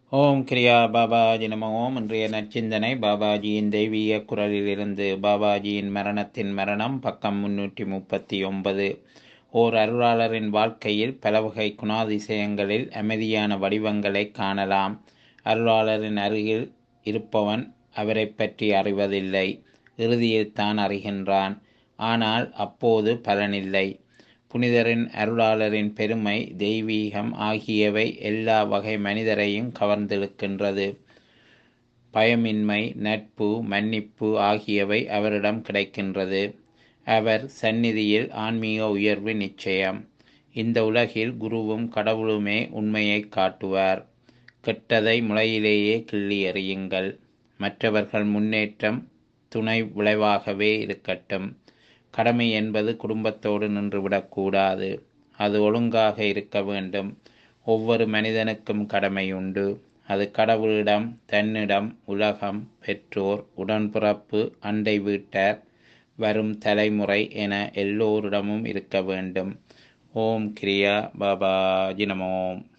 ஓம் கிரியா பாபாஜி நம ஓம் இன்றைய நற்சிந்தனை பாபாஜியின் தெய்வீக குரலிலிருந்து பாபாஜியின் மரணத்தின் மரணம் பக்கம் முன்னூற்றி முப்பத்தி ஒன்பது ஓர் அருளாளரின் வாழ்க்கையில் பலவகை குணாதிசயங்களில் அமைதியான வடிவங்களை காணலாம் அருளாளரின் அருகில் இருப்பவன் அவரை பற்றி அறிவதில்லை இறுதியில் தான் அறிகின்றான் ஆனால் அப்போது பலனில்லை புனிதரின் அருளாளரின் பெருமை தெய்வீகம் ஆகியவை எல்லா வகை மனிதரையும் கவர்ந்திழுக்கின்றது பயமின்மை நட்பு மன்னிப்பு ஆகியவை அவரிடம் கிடைக்கின்றது அவர் சந்நிதியில் ஆன்மீக உயர்வு நிச்சயம் இந்த உலகில் குருவும் கடவுளுமே உண்மையை காட்டுவார் கெட்டதை முளையிலேயே கிள்ளி எறியுங்கள் மற்றவர்கள் முன்னேற்றம் துணை விளைவாகவே இருக்கட்டும் கடமை என்பது குடும்பத்தோடு நின்றுவிடக்கூடாது அது ஒழுங்காக இருக்க வேண்டும் ஒவ்வொரு மனிதனுக்கும் கடமை உண்டு அது கடவுளிடம் தன்னிடம் உலகம் பெற்றோர் உடன்பிறப்பு அண்டை வீட்டார் வரும் தலைமுறை என எல்லோரிடமும் இருக்க வேண்டும் ஓம் கிரியா பாபா ஜினமோம்